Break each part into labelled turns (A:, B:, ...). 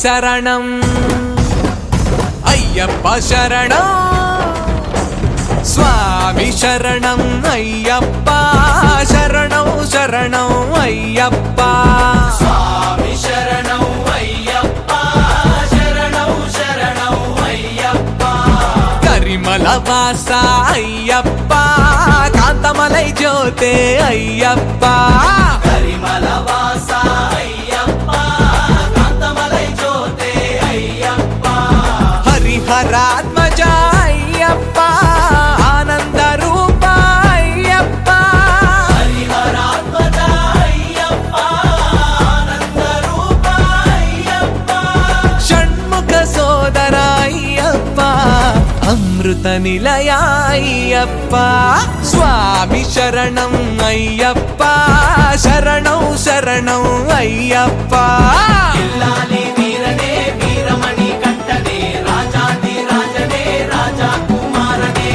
A: శరణం అయ్యప్ప శరణం స్వామి శరణం అయ్యప్ప శరణం శరణం అయ్యప్ప
B: స్వామి శరణం అయ్యప్ప శరణం శరణం అయ్యప్ప
A: కరిమల వాస అయ్యప్ప కాంతమలై జ్యోతే అయ్యప్ప
B: కరిమల వాస అయ్యప్ప కాంతమలై జ్యోతే అయ్యప్ప
A: హరిహరాత్మజ అయ్యప్ప ఆనంద రూప అయ్యప్ప
B: హరిహరాత్మజ అయ్యప్ప ఆనంద రూప అయ్యప్ప
A: షణ్ముఖ సోదర అయ్యప్ప అమృత నిలయ అయ్యప్ప స్వామి శరణం అయ్యప్ప శరణం శరణం అయ్యప్ప
B: ఇల్లాలి వీరనే వీరమణి కంటనే రాజాది రాజనే రాజా కుమారనే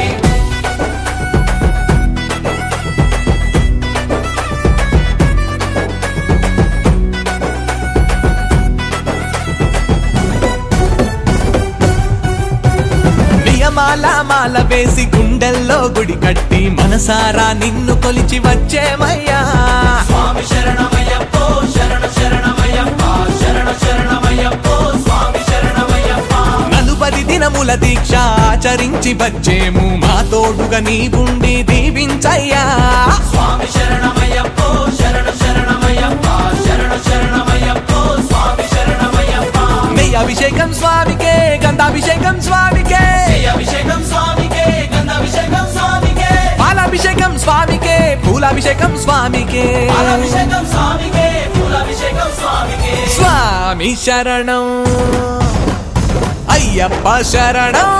A: నియమాల మాల వేసి గుండెల్లో గుడి కట్టి మనసారా నిన్ను కొలిచి వచ్చేమయ్యా
B: స్వామి శరణమయ్యప్పో శరణ శరణమయ్యప్ప శరణ శరణమయ్యప్పో స్వామి శరణమయ్యప్ప
A: నలుబది దినముల దీక్ష ఆచరించి వచ్చేము మా తోడుగా నీ ఉండి దీవించయ్యా
B: స్వామి శరణమయ్యప్పో శరణ శరణమయ్యప్ప శరణ శరణమయ్యప్పో స్వామి శరణమయ్యప్ప
A: నెయ్యి అభిషేకం స్వామికే గంధాభిషేకం స్వామికే
B: జయ అభిషేకం స్వామికే గంధాభిషేకం స్వామికే
A: పాలాభిషేకం స్వామికే పూలాభిషేకం స్వామికే
B: పాలాభిషేకం స్వామికే పూలాభిషేకం స్వామికే
A: స్వామి శరణం అయ్యప్ప శరణం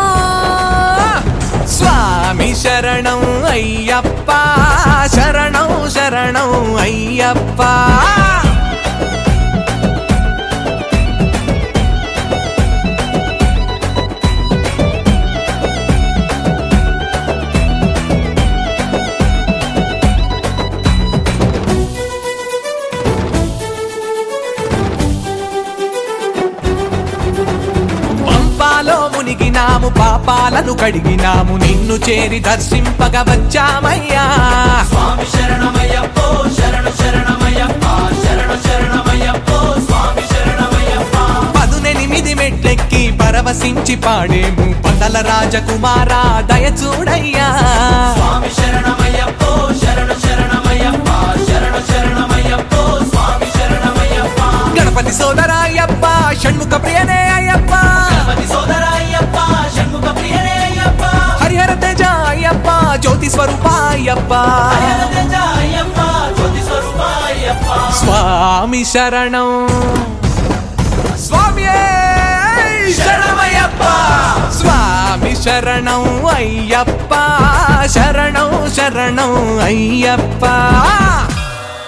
A: స్వామి శరణం అయ్యప్ప శరణం శరణం అయ్యప్ప పంపాలో మునిగినాము పాపాలను కడిగినాము నిన్ను చేరి దర్శింపగ వచ్చామయ్యా
B: స్వామి శరణమయ్యప్పో శరణ శరణమయ్యప్ప శరణ శరణమయ్యప్పో స్వామి శరణమయ్యప్ప
A: పదునెనిమిది మెట్లెక్కి పరవశించి పాడేము పదల రాజకుమారా దయ చూడయ్యా
B: స్వామి శరణమయ్యప్పో శరణ శరణమయ్యప్ప శరణ శరణమయ్యప్పో స్వామి శరణమయ్యప్ప
A: గణపతి సోదర అయ్యప్ప షణ్ముఖ ప్రియనే అయ్యప్ప
B: గణపతి సోదర అయ్యప్ప షణ్ముఖ ప్రియనే అయ్యప్ప
A: హరిహర తేజ అయ్యప్ప జ్యోతి స్వరూప అయ్యప్ప
B: హరిహర తేజ అయ్యప్ప జ్యోతి స్వరూప అయ్యప్ప
A: స్వామి శరణం స్వామి
B: శరణమయ్యప్ప
A: స్వామి శరణం అయ్యప్ప శరణం శరణం అయ్యప్ప